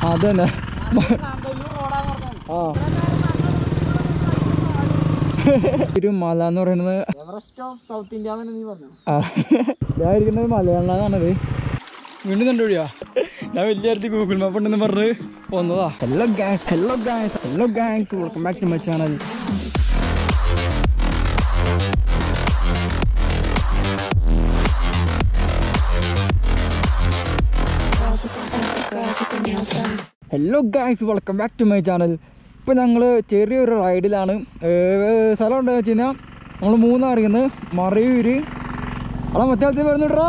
അതന്നെ ആ ഒരു മല എന്ന് പറയുന്നത് എവറസ്റ്റ് ഓഫ് സൗത്ത് ഇന്ത്യ തന്നെ നീ പറഞ്ഞു ആ ഇതായിരിക്കുന്നത് മലയാളാണത് വീണ്ടും കണ്ടുപിടിയാ ഞാൻ വലിയ അടുത്ത് ഗൂഗിൾ മാപ്പ് ഉണ്ടെന്ന് പറഞ്ഞ് പോന്നതാ hello gangs hello gangs hello gangs welcome back to my channel Girls with the fat girls with the nails done. Hello guys welcome back to my channel ഇപ്പോൾ ഞങ്ങൾ ചെറിയൊരു റൈഡിലാണ് ഏർ സ്ഥലം എന്താ വെച്ച് കഴിഞ്ഞാൽ നമ്മൾ മൂന്നറിയുന്നത് മറയൂര് അവിടെ മറ്റേ ആൾത്തി വരുന്നുണ്ടോ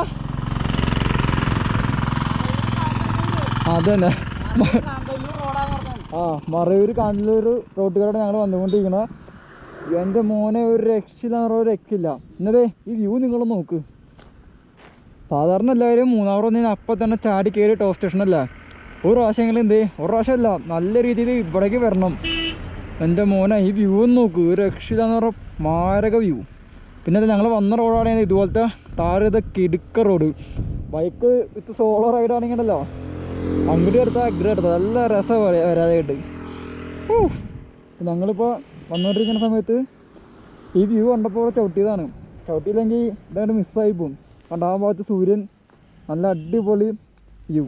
അത് തന്നെ മ- ആ മറയൂർ കാന്തല്ലൂർ റോട്ടുകാരോട് ഞങ്ങൾ വന്നുകൊണ്ടിരിക്കുന്നത് എൻ്റെ മോനെ ഒരു രക്ഷയില്ല എന്ന് പറഞ്ഞാൽ ഒരു രക്ഷയില്ല എന്നതേ ഈ വ്യൂ നിങ്ങൾ നോക്ക് സാധാരണ എല്ലാവരും മൂന്നാർ വന്നു കഴിഞ്ഞാൽ അപ്പം തന്നെ ചാടി കയറി ടോപ്പ് സ്റ്റേഷനല്ല ഒരു പ്രാവശ്യമെങ്കിലും എന്തേ ഒരു പ്രാവശ്യമല്ല നല്ല രീതിയിൽ ഇവിടേക്ക് വരണം എൻ്റെ മോനെ ഈ വ്യൂ ഒന്ന് നോക്ക് ഒരു രക്ഷയില്ല എന്ന് പറഞ്ഞാൽ മാരക വ്യൂ പിന്നെ ഞങ്ങൾ വന്ന റോഡാണെങ്കിൽ ഇതുപോലത്തെ ടാർ ചെയ്ത കിടുക്ക road bike with solo ride ആണെങ്കിലല്ലോ അങ്ങോട്ട് എടുത്താൽ അഗ്ര എടുത്താൽ നല്ല രസം വരാതായിട്ട് ഞങ്ങളിപ്പോൾ വന്നുകൊണ്ടിരിക്കുന്ന സമയത്ത് ഈ വ്യൂ കണ്ടപ്പോൾ ഇവിടെ ചവിട്ടിയതാണ് ചവിട്ടിയില്ലെങ്കിൽ ഇതങ്ങോട്ട് മിസ്സായി പോകും കണ്ട ആ ഭാഗത്ത് സൂര്യൻ നല്ല അടിപൊളി വ്യൂ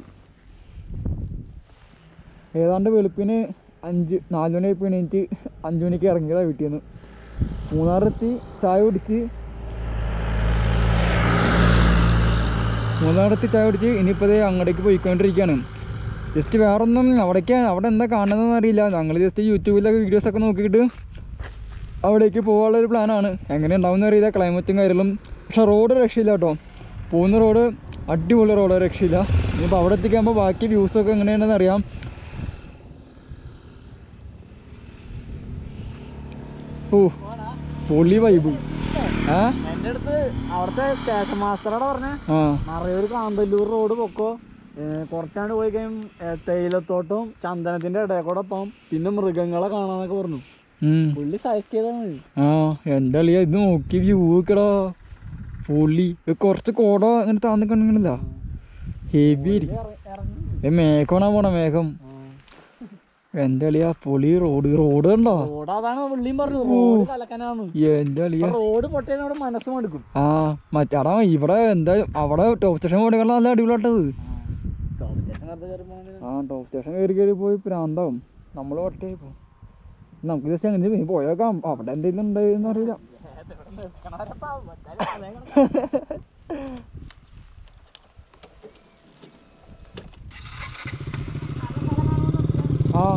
ഏതാണ്ട് വെളുപ്പിന് അഞ്ച് നാല് മണി ആയിപ്പോൾ എണീറ്റ് അഞ്ച് മണിക്ക് ഇറങ്ങിയതാണ് വീട്ടിൽ നിന്ന് മൂന്നാറെത്തി ചായ കുടിച്ച് മൂന്നാറെത്തി ചായ കുടിച്ച് ഇനിയിപ്പോൾ ദേ അങ്ങോട്ടേക്ക് പോയിക്കൊണ്ടിരിക്കുകയാണ് ജസ്റ്റ് വേറൊന്നും അവിടേക്ക് അവിടെ എന്താ കാണുന്നതെന്ന് അറിയില്ല ഞങ്ങൾ ജസ്റ്റ് യൂട്യൂബിലൊക്കെ വീഡിയോസൊക്കെ നോക്കിയിട്ട് അവിടേക്ക് പോകാനുള്ളൊരു പ്ലാനാണ് എങ്ങനെ ഉണ്ടാവുമെന്ന് അറിയില്ല ക്ലൈമറ്റും കാര്യങ്ങളും പക്ഷെ റോഡ് രക്ഷയില്ല കേട്ടോ പോകുന്ന റോഡ് അടിപൊളി റോഡ് രക്ഷയില്ല ഇനിയിപ്പോൾ അവിടെ എത്തിക്കുമ്പോൾ ബാക്കി വ്യൂസൊക്കെ എങ്ങനെയാണെന്ന് അറിയാം ഓ പൊളി വൈബ് ആ എൻ്റെ അടുത്ത് അവിടുത്തെ സ്റ്റേഷൻ മാസ്റ്ററോടെ പറഞ്ഞേ ആ മറയൂർ കാന്തല്ലൂർ റോഡ് പൊക്കോ ഏർ കുറച്ചാണ്ട് പോയി കഴിയുമ്പോൾ തേയിലത്തോട്ടവും ചന്ദനത്തിന്റെ ഇടയിൽ കൂടെ പോകാം പിന്നെ മൃഗങ്ങളെ കാണാന്നൊക്കെ പറഞ്ഞു ഉം. പുള്ളി സജസ്റ്റ് ചെയ്താൽ മതി ആ എന്താ കളിയാ ഇത് നോക്കി വ്യൂ വെക്കടാ പൊളി ഇത് കുറച്ച് കോട അങ്ങനെ താന്ന് കണ്ടില്ല ഹെവി ഏ മേഘമാണാ പോണ മേഘം എന്താ കളിയാ പൊളി റോഡ് റോഡ് കണ്ടോ റോഡ് അതാണ് പുള്ളിയും പറഞ്ഞു റോഡ് കലക്കനാന്ന് എന്താ കളിയാ റോഡ് പൊട്ടിയാൽ അവിടെ മനസ്സ് മടുക്കും ആ മറ്റാടാ ഇവിടെ എന്താ അവിടെ ടോപ്പ് സ്റ്റേഷൻ പോകണേക്കാൾ നല്ല അടിപൊളിയാട്ടത് ആ ടോപ്പ് സ്റ്റേഷൻ കയറി കയറി പോയി പ്രാന്താവും നമ്മൾ ഒറ്റയായി പോകും നമുക്ക് ജസ്റ്റ് അങ്ങനെ ഇനി പോയേക്കാം അവിടെ എന്തെങ്കിലും ഉണ്ടായെന്ന് അറിയില്ല ആ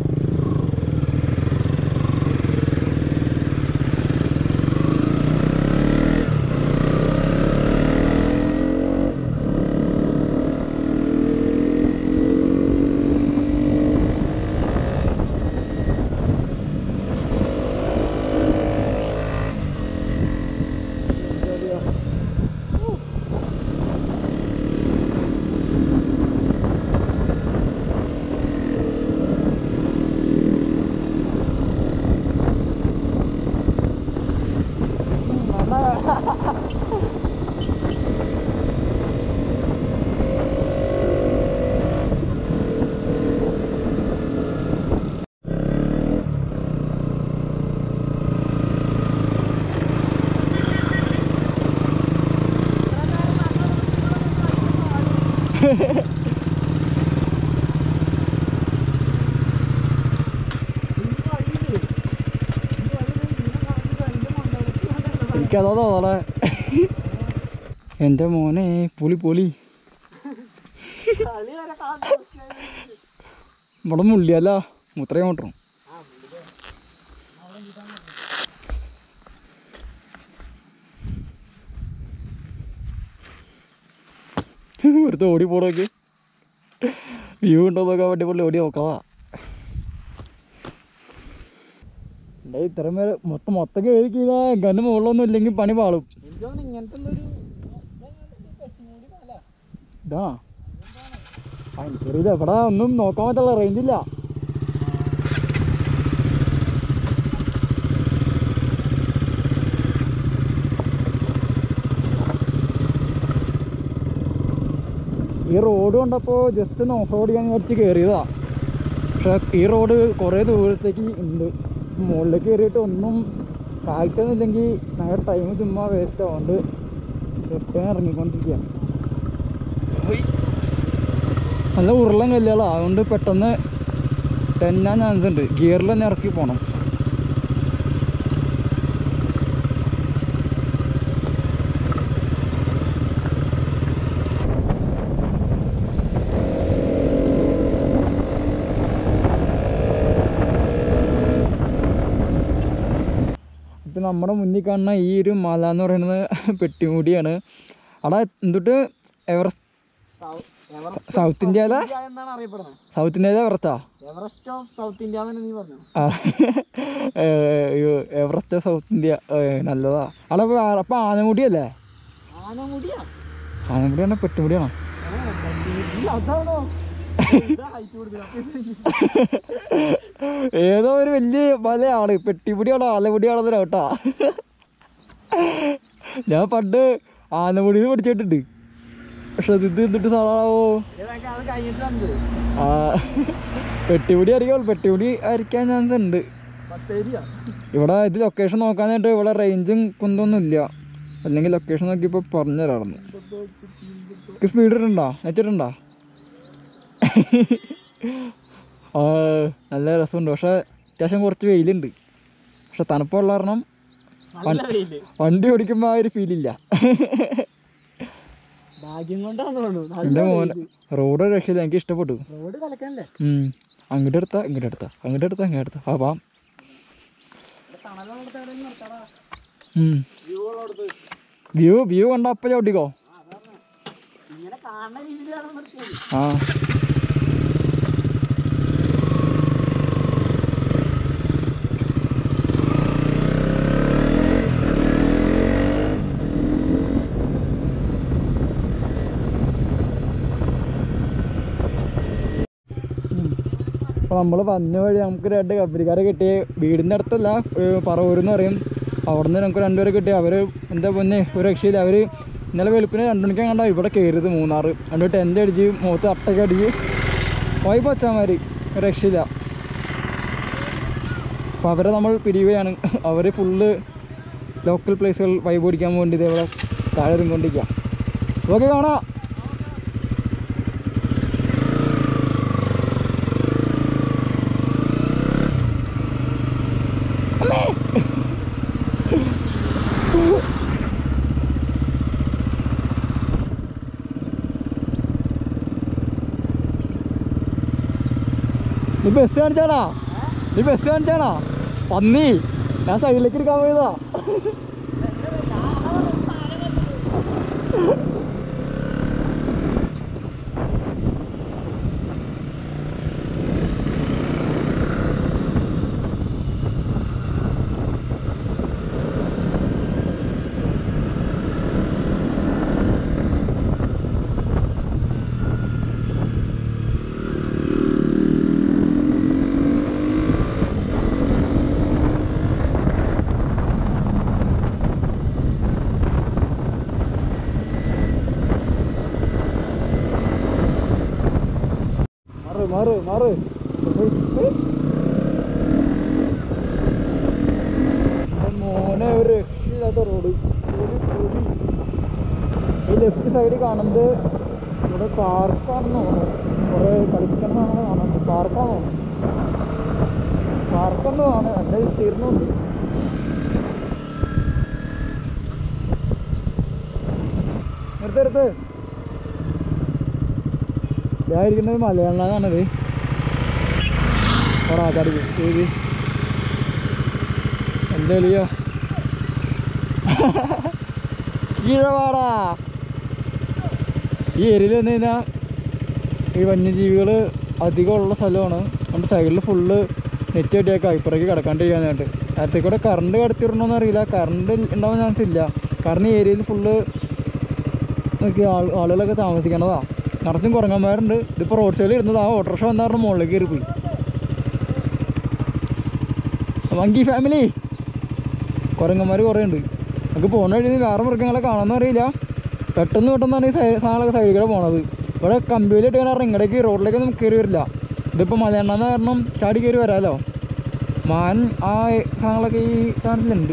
എനിക്കതാ തോന്നണേ എൻ്റെ മോനെ പുളി പുളി ഇവിടെ മുള്ളിയല്ല മുത്രയും മോട്ടറും വെറുതെ ഓടി പോടൊക്കെ വ്യൂ ഉണ്ടോ നോക്കാൻ വേണ്ടി പുള്ളി ഓടി നോക്കാവാ ഡേ ഇത്രയും പേര് മൊത്തം മൊത്തം കഴിക്കുന്ന ഗന് മുകളിലൊന്നും ഇല്ലെങ്കിൽ പണി പാളും എനിക്ക് തോന്നുന്നു ഇങ്ങനത്തെ എന്തൊരു ഇതാ ആ എനിക്കറിയില്ല ഇവിടെ ഒന്നും നോക്കാൻ പറ്റുള്ള റേഞ്ച് ഇല്ല ഈ റോഡ് കണ്ടപ്പോൾ ജസ്റ്റ് ഒന്ന് ഓഫ് റോഡ് ചെയ്യാൻ കുറച്ച് കയറിയതാ പക്ഷെ ഈ റോഡ് കുറേ ദൂരത്തേക്ക് ഉണ്ട് മുകളിലേക്ക് കയറിയിട്ട് ഒന്നും കാഴ്ചയൊന്നുമില്ലെങ്കിൽ ഞങ്ങളുടെ ടൈം ചുമ്മാ വേസ്റ്റ് ആവുകൊണ്ട് ജസ്റ്റ് ഞാൻ ഇറങ്ങിക്കൊണ്ടിരിക്കുക നല്ല ഉരുളൻ കല്ലുകളാണ് അതുകൊണ്ട് പെട്ടെന്ന് തെന്നാൻ ചാൻസ് ഉണ്ട് ഗിയറിൽ തന്നെ ഇറക്കി പോകണം ഇപ്പം നമ്മുടെ മുന്നിൽ കാണുന്ന ഈ ഒരു മല എന്ന് പറയുന്നത് പെട്ടിമുടിയാണ് അവിടെ എന്തൊട്ട് എവറസ്റ്റ് സൗത്ത് ഇന്ത്യയിലെ എന്നാണ് അറിയപ്പെടുന്നത് സൗത്ത് ഇന്ത്യയിലെ എവറസ്റ്റാ എവറസ്റ്റ് ഓഫ് സൗത്ത് ഇന്ത്യ എന്ന് നീ പറഞ്ഞു ആ ഏ, അയ്യോ, എവറസ്റ്റ് സൗത്ത് ഇന്ത്യ ഏ, നല്ലതാ അവിടെ ഇപ്പൊ ആ- അപ്പൊ ആനമുടിയല്ലേ ആനമുടിയാ ആനമുടിയാണോ പെട്ടിമുടിയാണോ അതാണോ ഹൈറ്റ് കൊടുക്കുന്നത് ഏതോ ഒരു വലിയ മലയാണ് പെട്ടിമുടിയാണോ ആലമുടിയാണോ കേട്ടാ ഞാൻ പണ്ട് ആനമുടിയിൽ പഠിച്ചിട്ടുണ്ട് പക്ഷെ ഇത് എന്നിട്ട് സാറാവോ അത് കഴിഞ്ഞിട്ട് വന്നത് ആ പെട്ടിമുടി അറിയാമോ പെട്ടിമുടി ആയിരിക്കാൻ ചാൻസ് ഉണ്ട് ബത്തേരിയാ ഇവിടെ ഇത് ലൊക്കേഷൻ നോക്കാനായിട്ട് ഇവിടെ റേഞ്ചും കുന്തൊന്നും ഇല്ല അല്ലെങ്കിൽ ലൊക്കേഷൻ നോക്കിയപ്പോൾ പറഞ്ഞു തരാറുന്നു സ്പീഡ് ഇട്ടുണ്ടോ നെറ്റിട്ടുണ്ടോ ആ നല്ല രസമുണ്ട് പക്ഷെ അത്യാവശ്യം കുറച്ച് വെയിലുണ്ട് പക്ഷെ തണുപ്പുള്ള കാരണം നല്ല വെയില് വണ്ടി ഓടിക്കുമ്പോൾ ആ ഒരു ഫീലില്ല ഭാഗ്യം കൊണ്ടാന്ന് തോന്നുന്നു എൻ്റെ മോൻ റോഡ് രക്ഷയില്ല എനിക്ക് ഇഷ്ടപ്പെട്ടു റോഡ് കലക്കാനല്ലേ ഉം. അങ്ങോട്ട് എടുത്താ ഇങ്ങോട്ട് എടുത്താ അങ്ങോട്ട് എടുത്താ ഇങ്ങോട്ട് എടുത്താ ആ പാം വ്യൂ വ്യൂ കണ്ട അപ്പ ചവിട്ടിക്കോ ഇങ്ങനെ കാണുന്ന രീതിയിലാണ് നിർത്തിയത് ആ അപ്പോൾ നമ്മൾ വന്ന വഴി നമുക്ക് രണ്ട് കമ്പനിക്കാരെ കിട്ടി വീടിൻ്റെ അടുത്തല്ല ഏഹ് പറവൂരെന്ന് പറയും അവിടെ നിന്ന് നമുക്ക് രണ്ടുപേരെ കിട്ടി അവർ എന്താ പൊന്നെ ഒരു രക്ഷയില്ല അവർ ഇന്നലെ വെളുപ്പിന് രണ്ട് മണിക്കാൻ കണ്ട ഇവിടെ കയറിയത് മൂന്നാർ രണ്ട് ടെൻ്റ് അടിച്ച് മുഖത്ത് അട്ടൊക്കെ അടിച്ച് പോയി പച്ചാമാർ ഒരു രക്ഷയില്ല അപ്പോൾ അവരെ നമ്മൾ പിരിയുകയാണ് അവർ ഫുള്ള് ലോക്കൽ പ്ലേസുകൾ വൈബ് ഓടിക്കാൻ വേണ്ടി ഇതേപോലെ താഴെ ഇറങ്ങിക്കൊണ്ടിരിക്കുക ഓക്കെ കാണാം നീ ബസ് കാണിച്ചാടാ നീ ബസ് കാണിച്ചാടാ പന്നി ഞാൻ സൈഡിലേക്ക് എടുക്കാൻ പോയതാ മാറ് മാറ് മാറ് എൻ്റെ മോനെ ഒരു രക്ഷയില്ലാത്ത റോഡ് ഒരു പൊടി ഈ ലെഫ്റ്റ് സൈഡിൽ കാണുന്നത് ഇവിടെ പാർക്കാണെന്ന് തോന്നുന്നു കുറേ കളിക്കുന്ന സാധനങ്ങൾ കാണുന്നുണ്ട് പാർക്കാന്ന് തോന്നുന്നു പാർക്കെന്ന് ആണ് നല്ല വിസ്തീർണ്ണമുണ്ട് നിർത്ത് നിർത്ത് ഇതായിരിക്കുന്നത് മലയാളാണത് ഓടാ കടി ഏത് എന്താ കളിയോ കീഴവാടാ ഈ ഏരിയയിൽ വന്നു കഴിഞ്ഞാൽ ഈ വന്യജീവികൾ അധികമുള്ള സ്ഥലമാണ് നമ്മുടെ സൈഡിൽ ഫുള്ള് നെറ്റ് കെട്ടിയേക്കാം ഇപ്പുറേക്ക് കിടക്കാണ്ടിരിക്കാനായിട്ട് നേരത്തെ കൂടെ കറണ്ട് കടത്തിടണമെന്ന് അറിയില്ല കറണ്ട് ഉണ്ടാവാൻ ചാൻസ് ഇല്ല കാരണം ഈ ഏരിയയിൽ ഫുള്ള് നോക്കി ആൾ ആളുകളൊക്കെ താമസിക്കണതാ നിറച്ചും കുരങ്ങന്മാരുണ്ട് ഇതിപ്പോൾ റോഡ് സൈഡിൽ ഇരുന്നത് ആ ഓട്ടോറിക്ഷ വന്ന കാരണം മുകളിലേക്ക് കയറി പോയി മങ്കി ഫാമിലി കുരങ്ങന്മാർ കുറേ ഉണ്ട് നമുക്ക് പോകുന്ന വഴി വേറെ മൃഗങ്ങളെ കാണാമെന്ന് അറിയില്ല പെട്ടെന്ന് പെട്ടെന്നാണ് ഈ സൈ- സാധനങ്ങളൊക്കെ സൈഡിൽ കൂടെ പോണത് ഇവിടെ കമ്പിയിലിട്ട് കാരണം ഇങ്ങടേക്ക് റോഡിലേക്കൊന്നും കയറി വരില്ല ഇതിപ്പോൾ മലയണ്ണ കാരണം ചാടി കയറി വരാമല്ലോ മാൻ ആ സാധനങ്ങളൊക്കെ ഈ സാധനത്തിലുണ്ട്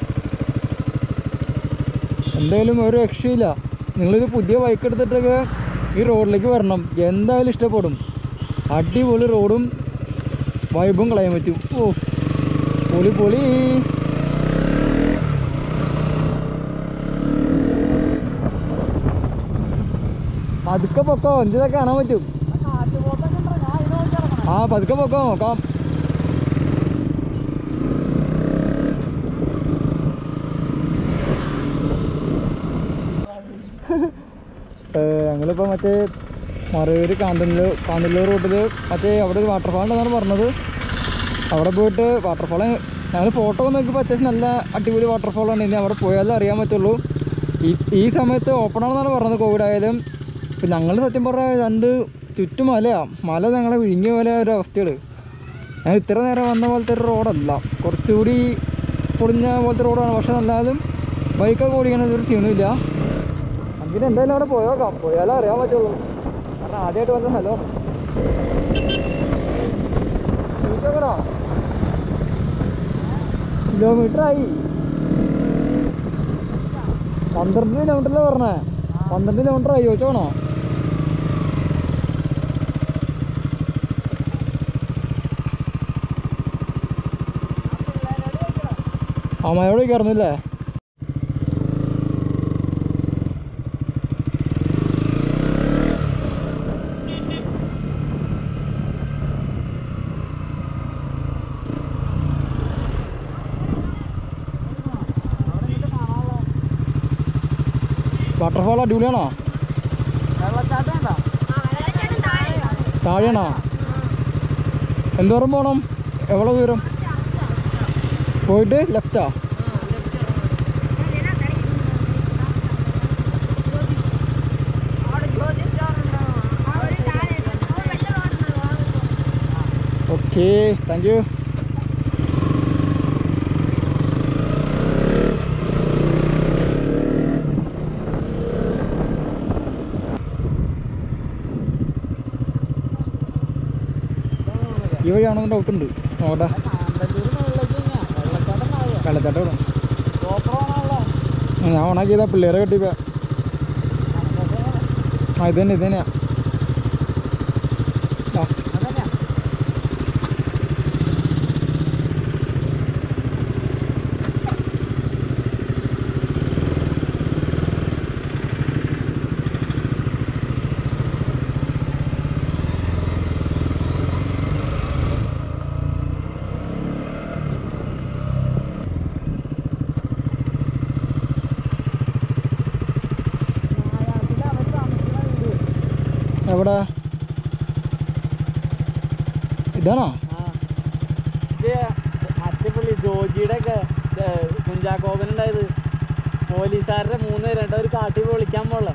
എന്തായാലും ഒരു രക്ഷയില്ല നിങ്ങളിത് പുതിയ ബൈക്ക് എടുത്തിട്ടൊക്കെ ഈ റോഡിലേക്ക് വരണം എന്തായാലും ഇഷ്ടപ്പെടും അടിപൊളി റോഡും വൈബും ക്ലൈമറ്റും ഓ പൊളി പൊളി പതുക്കെ പൊക്കോ എന്തൊക്കെ കാണാൻ പറ്റും ആ പതുക്കെ പൊക്കോ നോക്കാം ഞങ്ങളിപ്പോൾ മറ്റേ മറയൂര് കാന്തല്ലൂർ കാന്തല്ലൂർ റൂട്ടിൽ മറ്റേ അവിടെ ഒരു വാട്ടർഫാൾ ഉണ്ടെന്നാണ് പറഞ്ഞത് അവിടെ പോയിട്ട് വാട്ടർഫാൾ ഞങ്ങൾ ഫോട്ടോ നോക്കിയപ്പോൾ അത്യാവശ്യം നല്ല അടിപൊളി വാട്ടർഫാളാണ് ഇനി അവിടെ പോയാലേ അറിയാൻ പറ്റുള്ളൂ ഈ ഈ സമയത്ത് ഓപ്പൺ ആണെന്നാണ് പറഞ്ഞത് കോവിഡ് ആയാലും ഇപ്പം ഞങ്ങൾ സത്യം പറഞ്ഞാൽ രണ്ട് ചുറ്റും മലയാണ് മല ഞങ്ങളെ വിഴിഞ്ഞ പോലെ ഒരു അവസ്ഥയാണ് ഞാൻ ഇത്ര നേരം വന്ന പോലത്തെ ഒരു റോഡല്ല കുറച്ചുകൂടി പൊളിഞ്ഞ പോലത്തെ റോഡാണ് പക്ഷെ എന്നാലും ബൈക്കൊക്കെ ഓടിക്കണത് ഒരു സീനുമില്ല അങ്ങനെ എന്തായാലും അവിടെ പോയേക്കാം പോയാലേ അറിയാൻ പറ്റുള്ളൂ കാരണം ആദ്യമായിട്ട് വന്ന സ്ഥലം കിലോമീറ്റർ ആയി പന്ത്രണ്ട് കിലോമീറ്ററല്ലേ പറഞ്ഞേ പന്ത്രണ്ട് കിലോമീറ്റർ ആയി ചോദിച്ചോണോ അമ്മയോട് കയറുന്നില്ലേ വാട്ടർഫാൾ അടിപൊളിയാണോ വെള്ളച്ചാട്ടം ഉണ്ടോ താഴെയാണോ എന്തോരം പോകണം എவ்வளோ ദൂരം പോയിട്ട് ലെഫ്റ്റാ ഓക്കെ താങ്ക് യു ഈ വഴിയാണെന്ന് ഡൗട്ട് ഉണ്ട് നോക്കട്ടെ കാന്തല്ലൂർ മുകളിലേക്ക് തന്നെയാ വെള്ളച്ചാട്ടം താഴെയാ വെള്ളച്ചാട്ടം ഇവിടെ ഗോപ്രോണാണല്ലോ ആ, ഞാൻ ഓണാക്കിയതാ പിള്ളേരെ കെട്ടിപ്പോ ആ ഇത് തന്നെ ഇത് തന്നെയാ ആ അതന്നെയാ നായാട്ടില് അവര് താമസിക്കുന്ന വീട്. എവിടെ ഇതാണോ ആ. ഇത് അറ്റപ്പള്ളി ജോജിയുടെ ഒക്കെ കുഞ്ചാക്കോപൻ ഉണ്ടായത് പോലീസുകാരുടെ മൂന്ന് പേരുണ്ട് ഒരു കാട്ടി വിളിക്കാൻ പോളെ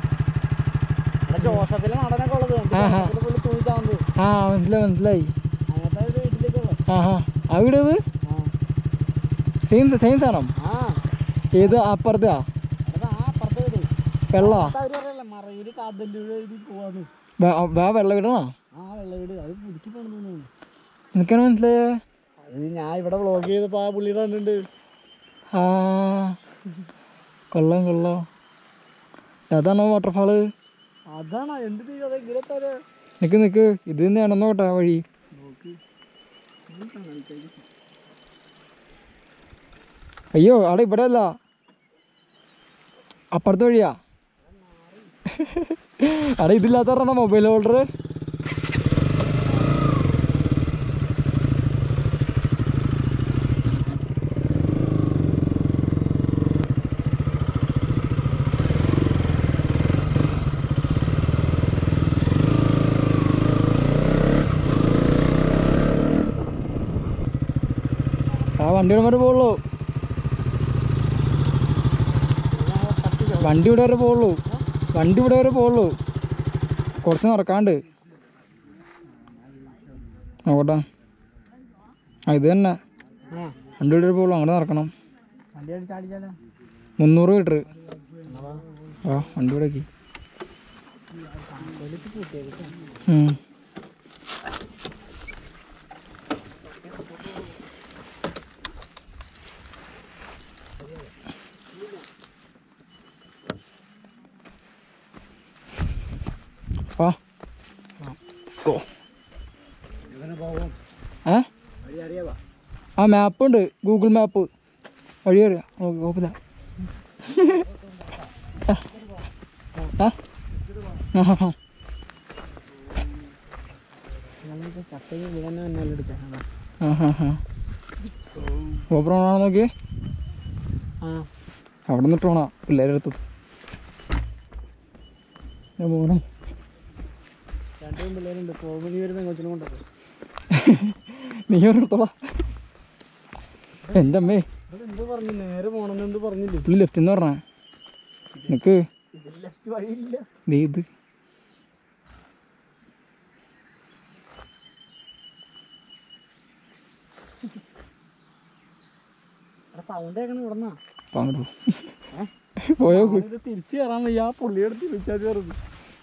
ജോസഫിലെ നടനൊക്കെ ഉള്ളത് ആഹാ. ജോസഫിലെ പുള്ളി തൂങ്ങിച്ചാവുന്നത് ആ മനസ്സിലായി മനസ്സിലായി അങ്ങനത്തെ ഒരു വീട്ടിലേക്കുള്ള ആ ഹാ ആ വീട് ഇത് സെയിം സെയിം സാധനം ആ ഏത് അപ്പുറത്താ എടാ ആ അപ്പുറത്തെ വീട് വെള്ള അവര് പറയല്ലേ മറയൂര് കാതല്ലൂര് എഴുതി പോവാന്ന് വാ വെള്ള വീടാണോ ആ വെള്ള വീട് അത് പുതുക്കി പോണെന്ന് തോന്നുന്നു എനിക്കാണ് മനസ്സിലായേ അത് ഞാൻ ഇവിടെ വ്ളോഗ് ചെയ്തപ്പോ ആ പുള്ളിയുടെ കണ്ടിട്ടുണ്ട് ആ കൊള്ളാം കൊള്ളാം അതാണോ വാട്ടർഫാള് അതാണ് എന്ത് ചെയ്യും അത് എങ്ങനെ തരാ നിക്ക് നിക്ക് ഇത് തന്നെയാണെന്നോ കേട്ടോ ആ വഴി നോക്ക് അയ്യോ അവിടെ ഇവിടെ അല്ല അപ്പുറത്തെ വഴിയാ അവിടെ ഇതില്ലാത്ത പറഞ്ഞ മൊബൈൽ ഹോൾഡർ ആ വണ്ടിയുടെ വരെ പോകുള്ളൂ വണ്ടി ഇവിടെ വരെ പോകുള്ളൂ വണ്ടി ഇവിടെ വരെ പോകുള്ളൂ കുറച്ച് നടക്കാണ്ട് നോക്കട്ടെ ആ ഇത് തന്നെ ആ വണ്ടി ഇവിടെ വരെ പോകുള്ളൂ അങ്ങോട്ട് നടക്കണം വണ്ടി അടിച്ചാടിച്ചാലോ മുന്നൂറ് മീറ്റർ ആ വണ്ടി ഇവിടെ ആക്കി ഉം. വാ Let's go. ഏ ആ മാപ്പ് ഉണ്ട് ഗൂഗിൾ മാപ്പ് വഴി അറിയാം ഓക്കെ കുഴപ്പമില്ല ആ? ആ ആ, ആ. ആ ആ ആ ഓപ്പറോണാണോ നോക്കി അവിടെ നിന്ന് ഇട്ടോണാ പിള്ളേരുടെ അടുത്ത് ഞാൻ പോണേ രണ്ടും പിള്ളേരുണ്ട് കോമഡി വരുന്ന കൊച്ചിനും കൊണ്ടത് നീ ഒരിടത്തോളാ എൻ്റെ അമ്മേ എന്ത് പറഞ്ഞു നേരെ പോണെന്ന് എന്ത് പറഞ്ഞില്ലേ പുള്ളി ലെഫ്റ്റ് എന്ന് പറഞ്ഞേ നിനക്ക് ഇതിൽ ലെഫ്റ്റ് വഴിയില്ല ദേ ഇത് സൗണ്ട് കേൾക്കണം ഇവിടെന്നാ അപ്പൊ അങ്ങോട്ട് പോ. പോയോ നോക്ക്. ഇത് തിരിച്ചു കയറാൻ വയ്യ ആ പുള്ളിയുടെ തിരിച്ചാ കയറുന്നു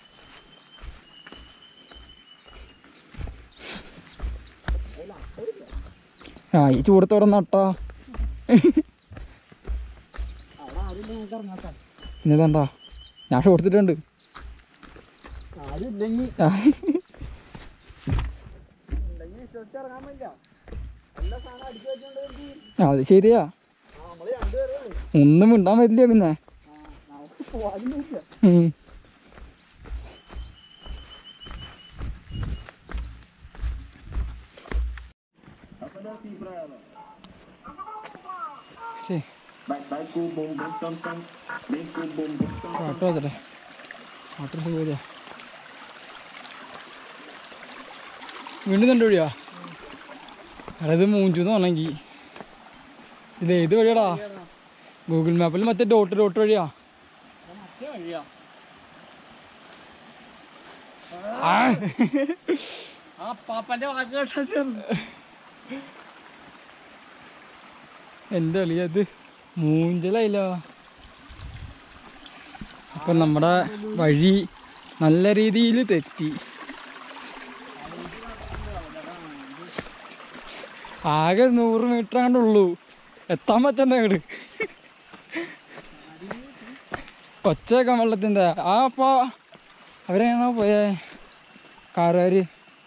ആ ഈ ചൂടത്തോടെ നട്ടാ അവിടെ ആരും നമുക്ക് ഇറങ്ങാത്ത പിന്നെ ഇതാണ്ടാ ഞാൻ ഷോർത്തിട്ടുണ്ട് ആരും ഇല്ലെങ്കിൽ ആ. ഉണ്ടെങ്കിൽ വിശ്വസിച്ച് ഇറങ്ങാൻ പറ്റില്ല എല്ലാ സാധനം അടിച്ചു വെച്ചോണ്ട് അത് ശരിയാ നമ്മള് രണ്ടുപേരും ഒന്നും മിണ്ടാൻ പറ്റില്ല പിന്നെ നമുക്ക് പോകാനൊന്നുമില്ല ഉം. ശരി. പാട്ട് വെച്ചട്ടെ പാട്ട് സുഖമില്ല വീണ്ടും കണ്ടു വഴിയാ അതായത് മൂഞ്ചൂന്ന് പറഞ്ഞെങ്കിൽ ഇത് ഏത് വഴിയാടാ ഗൂഗിൾ മാപ്പിൽ മറ്റേ ഡോട്ട് ഡോട്ട് വഴിയാ മറ്റേ വഴിയാ ആ. ആ പാപ്പന്റെ വാക്ക് കേട്ടാ ചേർന്ന് എന്താ കളിയാ ഇത് മൂഞ്ചലായില്ല അപ്പൊ നമ്മുടെ വഴി നല്ല രീതിയിൽ തെറ്റി ആകെ നൂറ് മീറ്റർ അങ്ങോട്ട് ഉള്ളൂ എത്താൻ പറ്റണ്ട അങ്ങോട്ട് കൊച്ചേക്കാൻ വെള്ളത്തിൻ്റെ ആ അപ്പൊ അവരെങ്ങനെയാണോ പോയേ കാറുകാര്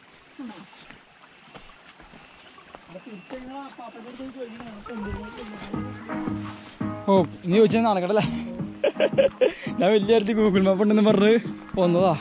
ഓ ഇനി ചോദിച്ചാൽ നടക്കട്ടല്ലേ ഞാൻ വലിയ അടുത്ത് ഗൂഗിൾ മാപ്പ് ഉണ്ടെന്ന് പറഞ്ഞ് പോന്നതാ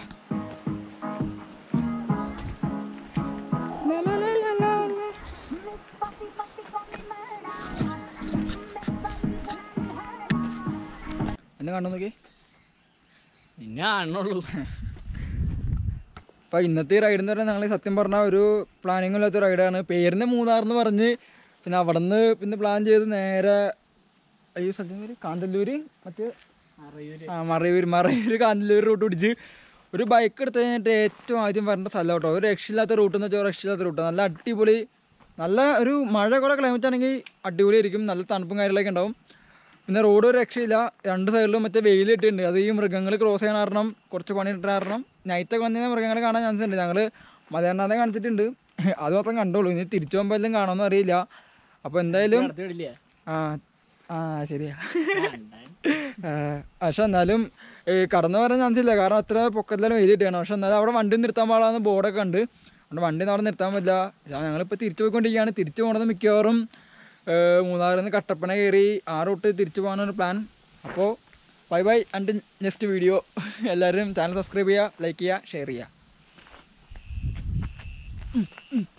എന്നെ കണ്ടു നോക്കി നിന്നെ കാണുള്ളൂ അപ്പോൾ ഇന്നത്തെ ഈ റൈഡ് എന്ന് പറഞ്ഞാൽ ഞങ്ങൾ സത്യം പറഞ്ഞാൽ ഒരു പ്ലാനിങ് ഇല്ലാത്ത റൈഡാണ് പേരിന് മൂന്നാർ എന്ന് പറഞ്ഞ് പിന്നെ അവിടെ നിന്ന് പിന്നെ പ്ലാൻ ചെയ്ത് നേരെ അയ്യോ സത്യം പേര് കാന്തല്ലൂർ മറ്റേ അറിയൂര് ആ മറയൂർ മറയൂർ കാന്തല്ലൂർ റൂട്ട് പിടിച്ച് ഒരു ബൈക്ക് എടുത്ത് കഴിഞ്ഞിട്ട് ഏറ്റവും ആദ്യം വരേണ്ട സ്ഥലം കേട്ടോ ഒരു രക്ഷയില്ലാത്ത റൂട്ട് എന്ന് വെച്ചാൽ രക്ഷയില്ലാത്ത റൂട്ട് നല്ല അടിപൊളി നല്ല ഒരു മഴ കൂടെ ക്ലൈമറ്റ് ആണെങ്കിൽ അടിപൊളിയായിരിക്കും നല്ല തണുപ്പും കാര്യങ്ങളൊക്കെ ഉണ്ടാവും പിന്നെ റോഡ് ഒരു രക്ഷയില്ല രണ്ട് സൈഡിലും മറ്റേ വെയിൽ ഇട്ടിട്ടുണ്ട് അത് ഈ മൃഗങ്ങൾ ക്രോസ് ചെയ്യാൻ കാരണം കുറച്ച് പണി ഇട്ട കാരണം നൈറ്റൊക്കെ വന്നു കഴിഞ്ഞാൽ മൃഗങ്ങളെ കാണാൻ ചാൻസ് ഉണ്ട് ഞങ്ങൾ മലയണ്ണാതെ കാണിച്ചിട്ടുണ്ട് അത് മാത്രം കണ്ടോളൂ ഇനി തിരിച്ചു പോകുമ്പോൾ എല്ലാം കാണുമെന്ന് അറിയില്ല അപ്പോൾ എന്തായാലും അടുത്ത് വിടില്ലേ ആ ആ ശരിയാ ആ, പക്ഷെ എന്നാലും ഏ, കടന്നു വരാൻ ചാൻസ് ഇല്ല കാരണം അത്ര പൊക്കത്തിലും എഴുതിയിട്ടാണ് പക്ഷെ എന്നാലും അവിടെ വണ്ടി നിർത്താൻ പാടാന്ന് ബോർഡൊക്കെ ഉണ്ട് അതുകൊണ്ട് വണ്ടി അവിടെ നിർത്താൻ പറ്റില്ല ഇതാ ഞങ്ങളിപ്പോൾ തിരിച്ചു പോയിക്കൊണ്ടിരിക്കുകയാണ് തിരിച്ചു പോകണത് മിക്കവാറും ഏ, മൂന്നാറിൽ നിന്ന് കട്ടപ്പന കയറി ആ റൂട്ട് തിരിച്ചു പോകാനാണ് പ്ലാൻ അപ്പോൾ bye bye and next video എല്ലാവരും ചാനൽ സബ്സ്ക്രൈബ് ചെയ്യുക ലൈക്ക് ചെയ്യുക ഷെയർ ചെയ്യുക